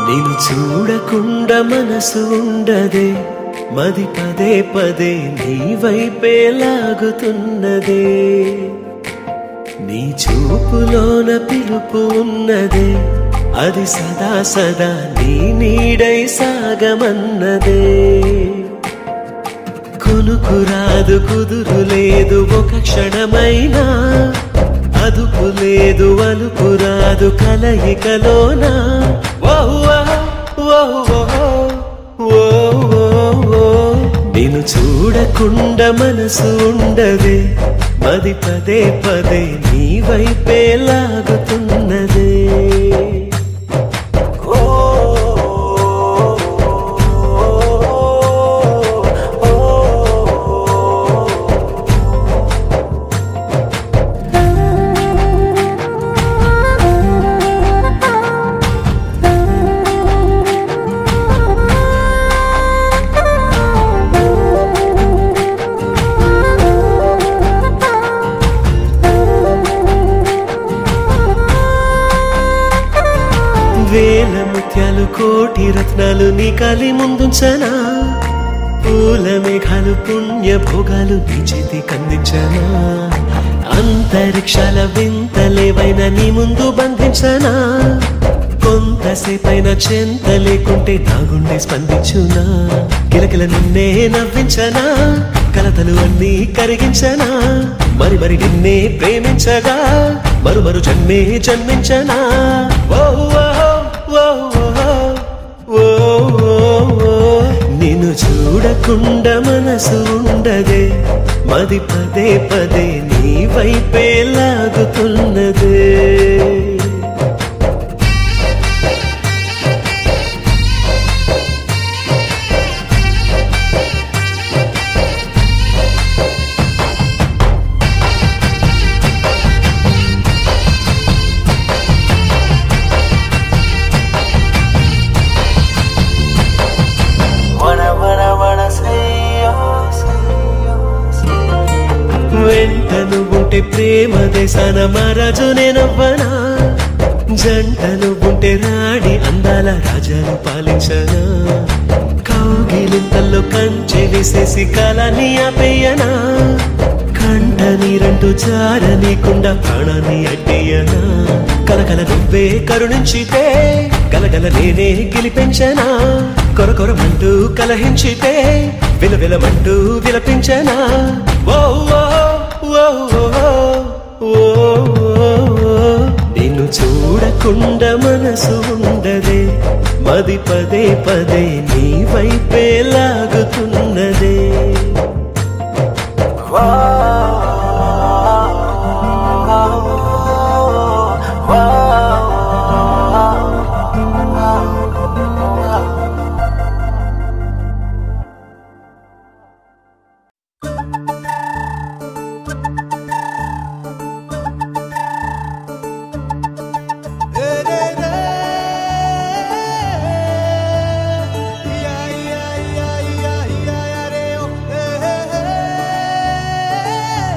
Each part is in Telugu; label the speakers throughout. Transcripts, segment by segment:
Speaker 1: నేను చూడకుండా మనసు ఉండదే మది పదే పదే నీ వైపే లాగుతున్నదే నీ చూపులోన పిలుపు ఉన్నదే అది సదా సదా నీ నీడై సాగమన్నదే కొనుకు రాదు కుదురు లేదు ఒక క్షణమైనా అదుపు లేదు అలుపు రాదు కలయికలోనా ఓ ఓ, ఓ, ఓ, ఓ, ఓ, ఓ. నిన్ను చూడకుండా మనసు ఉండదే మది పదే పదే నీ వైపే లాగుతున్నదే ఓ, ఓ, ఓ. వేల ముత్యాలు కోటి రత్నాలు నీ కాలి ముందుంచనా పూల మేఘాలు పుణ్య భోగాలు నీ చేతి కందించనా అంతరిక్షాల వింతలేవైన నీ ముందు బంధించనా కొంతసేపైన చెంత లేకుంటే నా గుండె స్పందించునా కిలకిల నిన్నే నవ్వించనా కలతలు అన్నీ కరిగించనా మరి మరి నిన్నే ప్రేమించగా మరు మరు జన్మే జన్మించనా ఓ ఓ, ఓ, ఓ, ఓ, ఓ. నిన్ను చూడకుండా మనసు ఉండదే మది పదే పదే నీ వైపే లాగుతున్నదే వెంటను ఉంటే ప్రేమ దేశాన మహారాజు నేనవ్వనా జంటను ఉంటే రాణి అందాల రాజాను పాలించనా కౌగిలింతల్లో కంచె వేసేసి కాలాన్ని ఆపేయనా కంట నీరంటూ జారనీకుండా ప్రాణాన్ని అడ్డేయనా కలకల నువ్వే కరుణించితే గలగల నేనే గెలిపించనా కొరకొరమంటూ కలహించితే విలవిలమంటూ విలపించనా ఓ ఓ, ఓ, ఓ, ఓ, ఓ, ఓ. నిన్ను చూడకుండా మనసు ఉండదే మది పదే పదే నీ వైపే లాగుతున్నదే
Speaker 2: Yeah, yeah, yeah, yeah, yeah, yeah, yeah, yeah, yeah.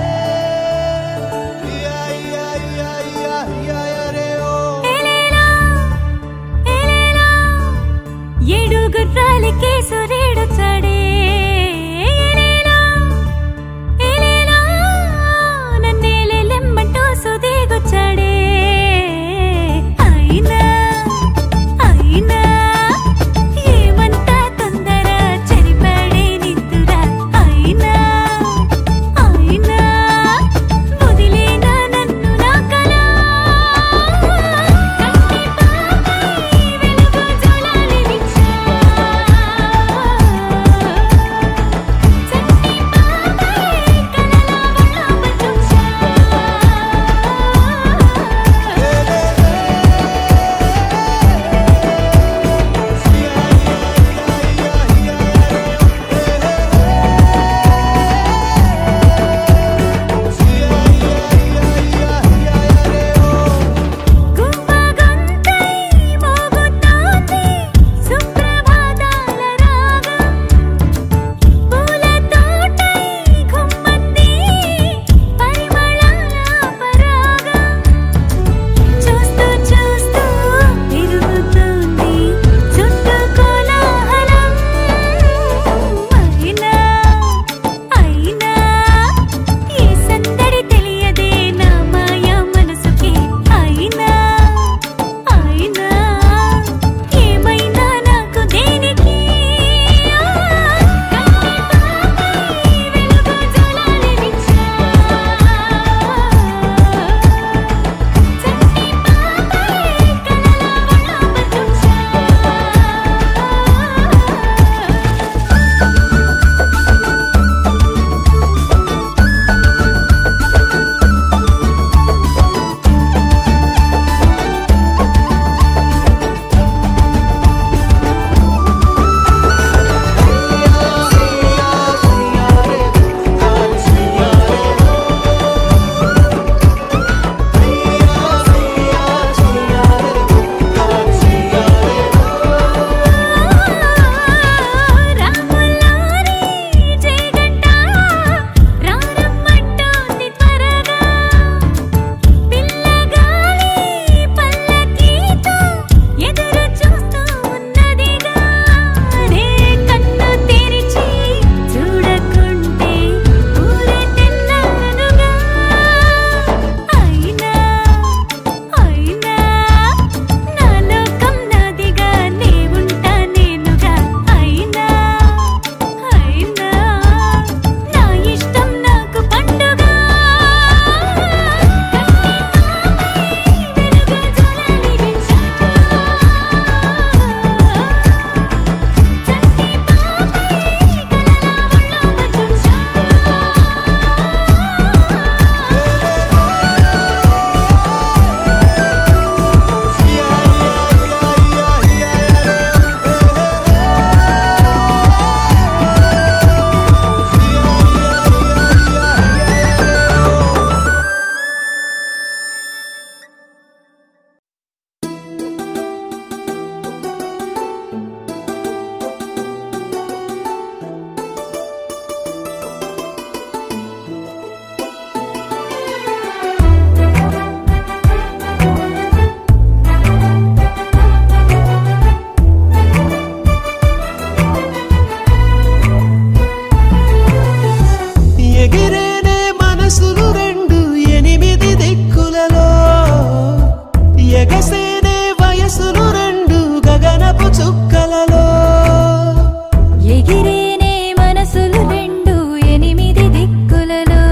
Speaker 2: ఎగిరేనే మనసులు రెండు ఎనిమిది దిక్కులలో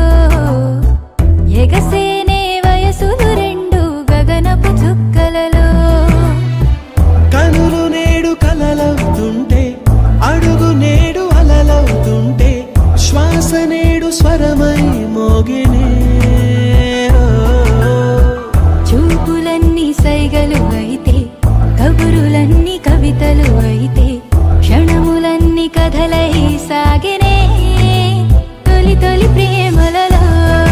Speaker 2: ఎగసేనే వయసులు రెండు గగనపు చుక్కలలో
Speaker 1: కనులు నేడు కలలవుతుంటే అడుగు నేడు అలలవుతుంటే శ్వాస నేడు స్వరమై మోగినే
Speaker 2: చూపులన్నీ సైగలు అయితే కబురులన్నీ కవితలు అయితే క్షణములన్నీ కథలై సాగినే తొలి తొలి ప్రేమలలో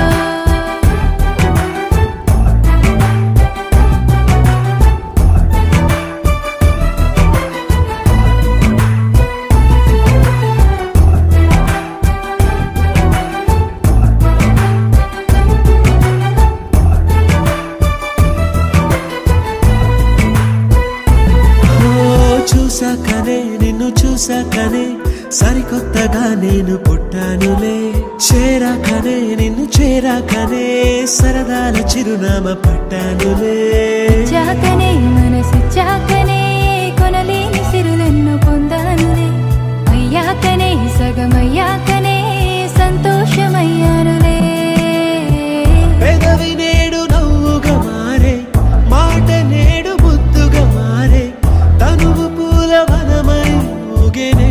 Speaker 1: ఓ చూసాకనే నిన్ను చూసాకనే సరికొత్తగా నేను పుట్టానులే చేరాకనే నిన్ను చేరాకనే సరదాల చిరునామా పట్టానులే
Speaker 2: చాకనే మనసు చాకనే కొనలేని సిరులెన్నో పొందానులే అయ్యాకనే సగమయ్యాకనే సంతోషమయ్యానులే
Speaker 1: పెదవి నేడు నవ్వుగా మారే మాట నేడు ముద్దుగా మారే తనువు పూల వనమై ఊగెనే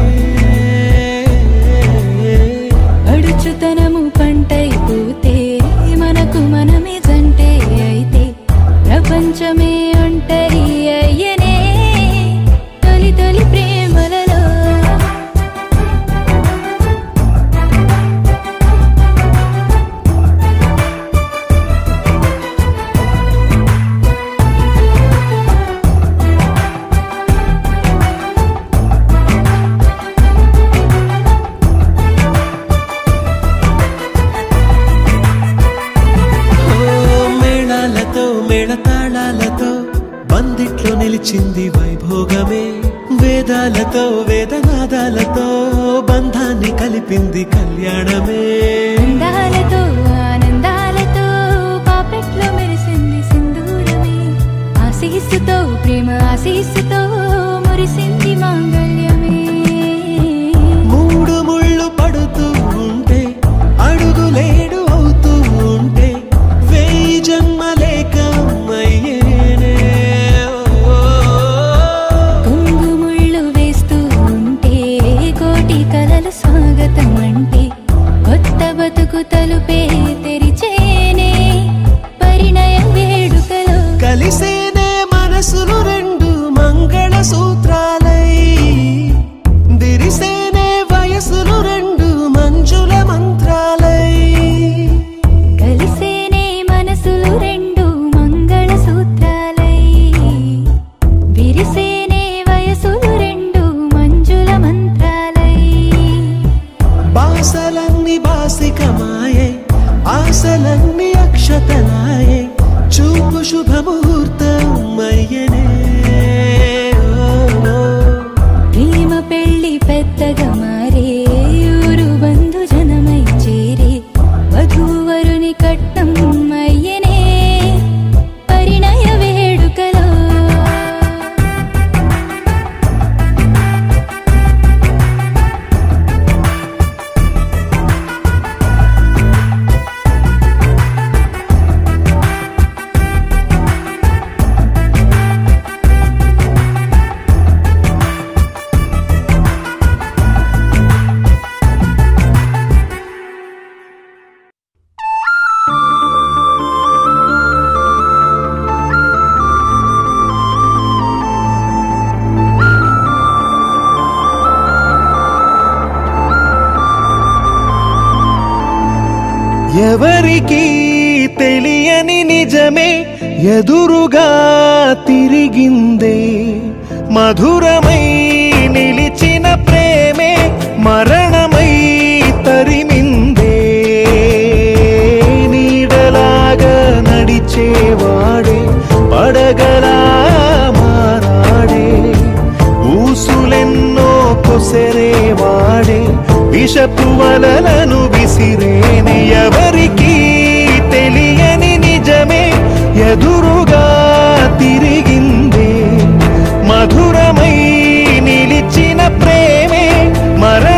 Speaker 2: అడుచుతనము పంటైపోతే మనకు మనమే జంటే అయితే ప్రపంచమే ఒంటరి అయ్యనే తొలి తొలి ప్రేమలలో
Speaker 1: ఓ మేళాలతో మేళతాళాలతో బందిట్లో నిలిచింది వైభోగమే వేదాలతో వేదనాదాలతో బంధాన్ని కలిపింది కళ్యాణమే
Speaker 2: అందాలతో ఆనందాలతో పాపెట్లో మెరిసింది సింధూరమే ఆశీస్సుతో ప్రేమ ఆశీస్సుతో మురిసింది మాంగళ్యమే
Speaker 1: మూడు ముళ్ళు పడుతూ ఉంటే అడుగులేడు అవుతూ ఉంటే వెయ్యి జన్మలేక అయ్యేనే
Speaker 2: కొంగు ముళ్ళు వేస్తూ ఉంటే కోటి కలల స్వాగతం అంటే కొత్త బతుకు తలుపే తెరిచేనే పరిణయ వేడుకలో
Speaker 1: కలిసేనే మనసులు రెండు మంగళ సూత్రాలై దిరిసేనే వయసులు రెండు మంజుల మంత్రాలై
Speaker 2: కలిసేనే మనసులు రెండు మంగళ సూత్రాలై విరిసేనే వయసులు రెండు మంజుల మంత్రాలై
Speaker 1: బాసలన్నీ బాసికమాయే ఆశలన్నీ అక్షతలాయే చూపు శుభముహూర్తం అయ్యనే ఓ, ఓ.
Speaker 2: ప్రేమ పెళ్లి పెద్దగా మారే ఊరు బంధు జనమై చేరే వధూవరుని కట్టం అయ్యనే పరిణయ వేడుకలో
Speaker 1: ఎవరికీ తెలియని నిజమే ఎదురుగా తిరిగిందే మధురమై నిలిచిన ప్రేమే మరణమై తరిమిందే నీడలాగా నడిచేవాడే పడగలా మారాడే ఊసులెన్నో కొసరేవాడే విషపు వలలను విసిరేని ఎవరికీ తెలియని నిజమే ఎదురుగా తిరిగిందే మధురమై నిలిచిన ప్రేమే మరణ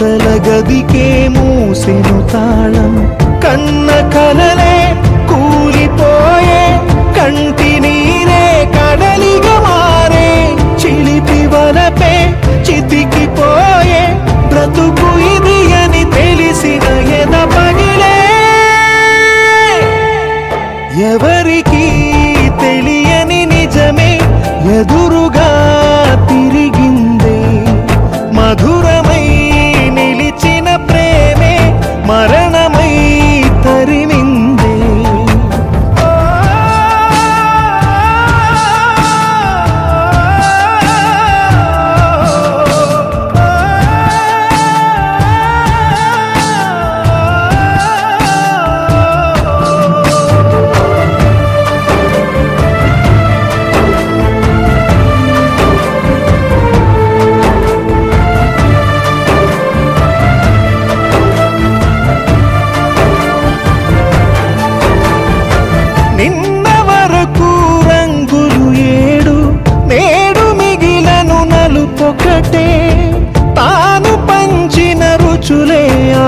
Speaker 3: ఆశల గదికే మూసెను తాళం కన్న కలలే కూలిపోయే కంటి నీరే కడలిగా మారే చిలిపి వలపే చితికిపోయే బ్రతుకు ఇది అని తెలిసిన ఎద పగిలే ఎవరికి తెలియని నిజమే ఎదురుగా తిరిగిందే మధురమై నిలిచిన ప్రేమే మరణమై తరిమిందే నిన్న వరకు రంగులు ఏడు నేడు మిగిలను నలుపొకటే తాను పంచిన రుచులే